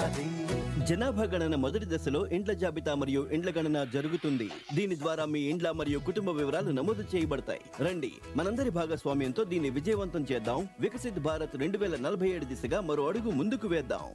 జనాభా గణన మొదటి దశలో ఇండ్ల జాబితా మరియు ఇండ్ల గణన జరుగుతుంది దీని ద్వారా మీ ఇండ్ల మరియు కుటుంబ వివరాలు నమోదు చేయబడతాయి రండి మనందరి భాగస్వామ్యంతో దీన్ని విజయవంతం చేద్దాం వికసిత్ భారత్ రెండు వేల నలభై ఏడు దిశగా మరో అడుగు ముందుకు వేద్దాం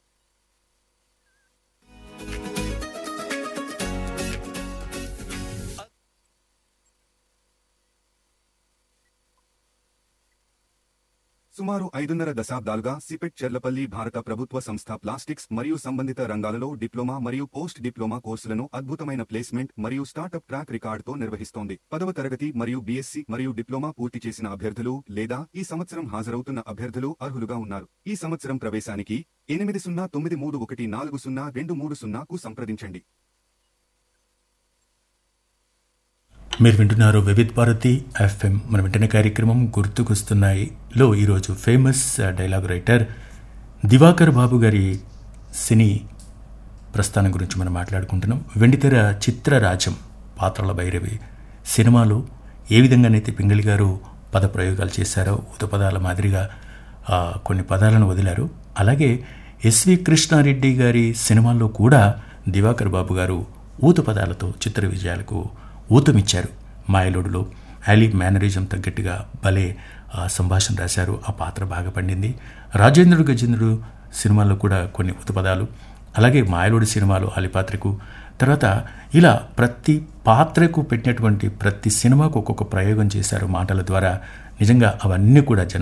సుమారు ఐదున్నర దశాబ్దాలుగా సిపెట్ చెర్లపల్లి భారత ప్రభుత్వ సంస్థ ప్లాస్టిక్స్ మరియు సంబంధిత రంగాలలో డిప్లొమా మరియు పోస్ట్ డిప్లొమా కోర్సులను అద్భుతమైన ప్లేస్మెంట్ మరియు స్టార్టప్ ట్రాక్ రికార్డుతో నిర్వహిస్తోంది పదవ తరగతి మరియు బీఎస్సీ మరియు డిప్లొమా పూర్తి చేసిన అభ్యర్థులు లేదా ఈ సంవత్సరం హాజరవుతున్న అభ్యర్థులు అర్హులుగా ఉన్నారు ఈ సంవత్సరం ప్రవేశానికి ఎనిమిది సున్నా తొమ్మిది మూడు ఒకటి నాలుగు సున్నా రెండు మూడు సున్నాకు సంప్రదించండి మీరు వింటున్నారు వివిధ్ భారతి ఎఫ్ఎం మన వింటున్న కార్యక్రమం గుర్తుకొస్తున్నాయిలో ఈరోజు famous dialogue writer Divakar Babu గారి సినీ ప్రస్థానం గురించి మనం మాట్లాడుకుంటున్నాం వెండితెర చిత్రరాజం పాత్రల భైరవి సినిమాలో ఏ విధంగానైతే పింగళి గారు పద ప్రయోగాలు చేశారో ఉత పదాల మాదిరిగా ఆ, కొన్ని పదాలను వదిలారు అలాగే ఎస్వి కృష్ణారెడ్డి గారి సినిమాల్లో కూడా దివాకర్ బాబు గారు ఊత పదాలతో చిత్ర విజయాలకు ఊతమిచ్చారు మాయలోడులో యాలీ మేనరిజం తగ్గట్టుగా భలే ఆ, సంభాషణ రాశారు ఆ పాత్ర బాగా పండింది రాజేంద్రుడు గజేంద్రుడు సినిమాల్లో కూడా కొన్ని ఉతపదాలు అలాగే మాయలోడి సినిమాలు అలి పాత్రకు తర్వాత ఇలా ప్రతి పాత్రకు పెట్టినటువంటి ప్రతి సినిమాకు ఒక్కొక్క ప్రయోగం చేశారు మాటల ద్వారా నిజంగా అవన్నీ కూడా జన